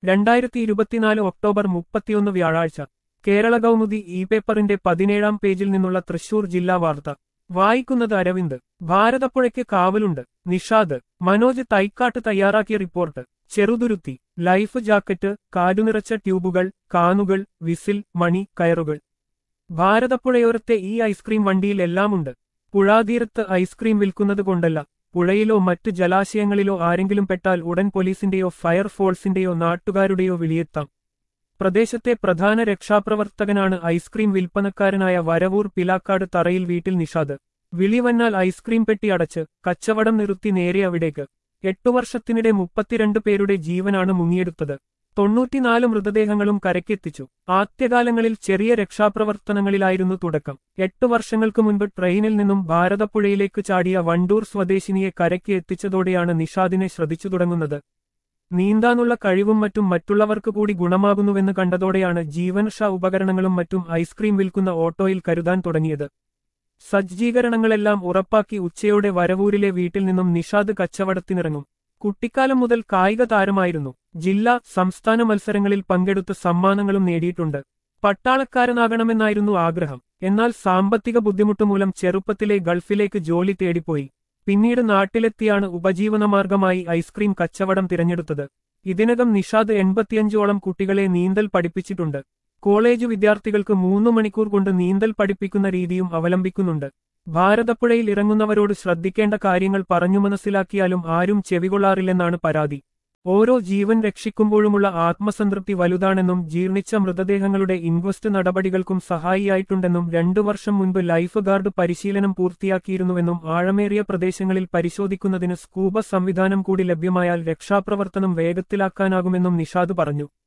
രണ്ടായിരത്തി ഇരുപത്തിനാല് ഒക്ടോബർ മുപ്പത്തിയൊന്ന് വ്യാഴാഴ്ച കേരള കൗമുദി ഇ പേപ്പറിന്റെ പതിനേഴാം പേജിൽ നിന്നുള്ള തൃശൂർ ജില്ലാ വാർത്ത വായിക്കുന്നത് അരവിന്ദ് ഭാരതപ്പുഴയ്ക്ക് കാവലുണ്ട് നിഷാദ് മനോജ് തൈക്കാട്ട് തയ്യാറാക്കിയ റിപ്പോർട്ട് ചെറുതുരുത്തി ലൈഫ് ജാക്കറ്റ് കാടുനിറച്ച ട്യൂബുകൾ കാനുകൾ വിസിൽ മണി കയറുകൾ ഭാരതപ്പുഴയോരത്തെ ഈ ഐസ്ക്രീം വണ്ടിയിൽ എല്ലാമുണ്ട് പുഴാതീരത്ത് ഐസ്ക്രീം വിൽക്കുന്നത് കൊണ്ടല്ല പുഴയിലോ മറ്റ് ജലാശയങ്ങളിലോ ആരെങ്കിലും പെട്ടാൽ ഉടൻ പോലീസിന്റെയോ ഫയർഫോഴ്സിന്റെയോ നാട്ടുകാരുടെയോ വിളിയെത്താം പ്രദേശത്തെ പ്രധാന രക്ഷാപ്രവർത്തകനാണ് ഐസ്ക്രീം വിൽപ്പനക്കാരനായ വരവൂർ പിലാക്കാട് തറയിൽ വീട്ടിൽ നിഷാദ് വിളി വന്നാൽ ഐസ്ക്രീം പെട്ടി അടച്ച് കച്ചവടം നിർത്തി നേരെ അവിടേക്ക് എട്ടു വർഷത്തിനിടെ മുപ്പത്തിരണ്ട് പേരുടെ ജീവനാണ് മുങ്ങിയെടുത്തത് തൊണ്ണൂറ്റിനാല് മൃതദേഹങ്ങളും കരയ്ക്കെത്തിച്ചു ആദ്യകാലങ്ങളിൽ ചെറിയ രക്ഷാപ്രവർത്തനങ്ങളിലായിരുന്നു തുടക്കം എട്ടു വർഷങ്ങൾക്ക് മുൻപ് ട്രെയിനിൽ നിന്നും ഭാരതപ്പുഴയിലേക്ക് ചാടിയ വണ്ടൂർ സ്വദേശിനിയെ കരയ്ക്ക് എത്തിച്ചതോടെയാണ് നിഷാദിനെ ശ്രദ്ധിച്ചു തുടങ്ങുന്നത് നീന്താനുള്ള കഴിവും മറ്റും മറ്റുള്ളവർക്ക് കൂടി ഗുണമാകുന്നുവെന്ന് കണ്ടതോടെയാണ് ജീവൻഷ ഉപകരണങ്ങളും മറ്റും ഐസ്ക്രീം വിൽക്കുന്ന ഓട്ടോയിൽ കരുതാൻ തുടങ്ങിയത് സജ്ജീകരണങ്ങളെല്ലാം ഉറപ്പാക്കി ഉച്ചയോടെ വരവൂരിലെ വീട്ടിൽ നിന്നും നിഷാദ് കച്ചവടത്തിനിറങ്ങും കുട്ടിക്കാലം മുതൽ കായിക താരമായിരുന്നു ജില്ലാ സംസ്ഥാന മത്സരങ്ങളിൽ പങ്കെടുത്ത് സമ്മാനങ്ങളും നേടിയിട്ടുണ്ട് പട്ടാളക്കാരനാകണമെന്നായിരുന്നു ആഗ്രഹം എന്നാൽ സാമ്പത്തിക ബുദ്ധിമുട്ടുമൂലം ചെറുപ്പത്തിലെ ഗൾഫിലേക്ക് ജോലി തേടിപ്പോയി പിന്നീട് നാട്ടിലെത്തിയാണ് ഉപജീവനമാർഗമായി ഐസ്ക്രീം കച്ചവടം തിരഞ്ഞെടുത്തത് ഇതിനകം നിഷാദ് എൺപത്തിയഞ്ചോളം കുട്ടികളെ നീന്തൽ പഠിപ്പിച്ചിട്ടുണ്ട് കോളേജ് വിദ്യാർത്ഥികൾക്ക് മൂന്നു മണിക്കൂർ കൊണ്ട് നീന്തൽ പഠിപ്പിക്കുന്ന രീതിയും അവലംബിക്കുന്നുണ്ട് ഭാരതപ്പുഴയിൽ ഇറങ്ങുന്നവരോട് ശ്രദ്ധിക്കേണ്ട കാര്യങ്ങൾ പറഞ്ഞു മനസ്സിലാക്കിയാലും ആരും ചെവികൊള്ളാറില്ലെന്നാണ് പരാതി ഓരോ ജീവൻ രക്ഷിക്കുമ്പോഴുമുള്ള ആത്മസംതൃപ്തി വലുതാണെന്നും ജീർണിച്ച മൃതദേഹങ്ങളുടെ ഇൻക്വസ്റ്റ് നടപടികൾക്കും സഹായിയായിട്ടുണ്ടെന്നും രണ്ടു വർഷം മുൻപ് ലൈഫ് ഗാർഡ് പരിശീലനം പൂർത്തിയാക്കിയിരുന്നുവെന്നും ആഴമേറിയ പ്രദേശങ്ങളിൽ പരിശോധിക്കുന്നതിന് സ്കൂബ സംവിധാനം കൂടി ലഭ്യമായാൽ രക്ഷാപ്രവർത്തനം വേഗത്തിലാക്കാനാകുമെന്നും നിഷാദ് പറഞ്ഞു